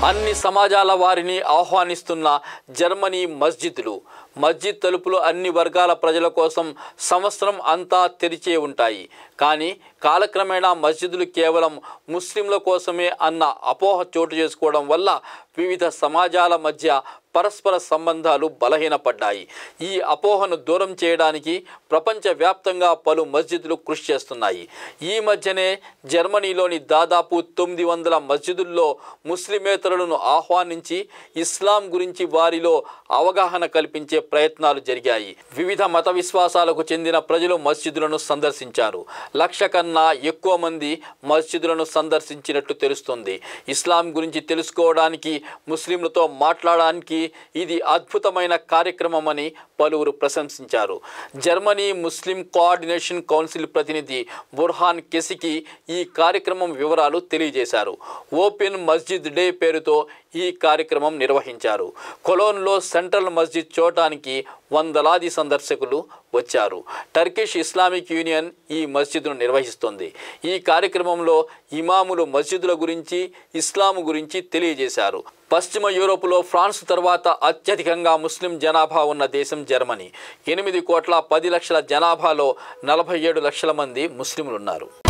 అన్ని సమాజాల వారిని ఆహ్వానిస్తున్న జర్మనీ మస్జిద్లు మస్జిద్ తలుపులు అన్ని వర్గాల ప్రజల కోసం సంవత్సరం అంతా తెరిచే ఉంటాయి కానీ కాలక్రమేణా మస్జిదులు కేవలం ముస్లింల కోసమే అన్న అపోహ చోటు చేసుకోవడం వల్ల వివిధ సమాజాల మధ్య పరస్పర సంబంధాలు బలహీనపడ్డాయి ఈ అపోహను దూరం చేయడానికి ప్రపంచవ్యాప్తంగా పలు మస్జిదులు కృషి చేస్తున్నాయి ఈ మధ్యనే జర్మనీలోని దాదాపు తొమ్మిది వందల మస్జిదుల్లో ముస్లిమేతరులను ఆహ్వానించి ఇస్లాం గురించి వారిలో అవగాహన కల్పించే ప్రయత్నాలు జరిగాయి వివిధ మత విశ్వాసాలకు చెందిన ప్రజలు మస్జిదులను సందర్శించారు లక్ష కన్నా ఎక్కువ మంది మస్జిదులను సందర్శించినట్టు తెలుస్తుంది ఇస్లాం గురించి తెలుసుకోవడానికి ముస్లింలతో మాట్లాడడానికి ఇది అద్భుతమైన కార్యక్రమం అని పలువురు ప్రశంసించారు జర్మనీ ముస్లిం కోఆర్డినేషన్ కౌన్సిల్ ప్రతినిధి బుర్హాన్ కెసికి ఈ కార్యక్రమం వివరాలు తెలియజేశారు ఓపెన్ మస్జిద్ డే పేరుతో ఈ కార్యక్రమం నిర్వహించారు కొలోన్లో సెంట్రల్ మస్జిద్ చూడటానికి వందలాది సందర్శకులు వచ్చారు టర్కిష్ ఇస్లామిక్ యూనియన్ ఈ మస్జిద్ను నిర్వహిస్తుంది ఈ కార్యక్రమంలో ఇమాములు మస్జిదుల గురించి ఇస్లాం గురించి తెలియజేశారు పశ్చిమ యూరోపులో ఫ్రాన్స్ తర్వాత అత్యధికంగా ముస్లిం జనాభా ఉన్న దేశం జర్మనీ ఎనిమిది కోట్ల పది లక్షల జనాభాలో నలభై ఏడు లక్షల మంది ముస్లింలు ఉన్నారు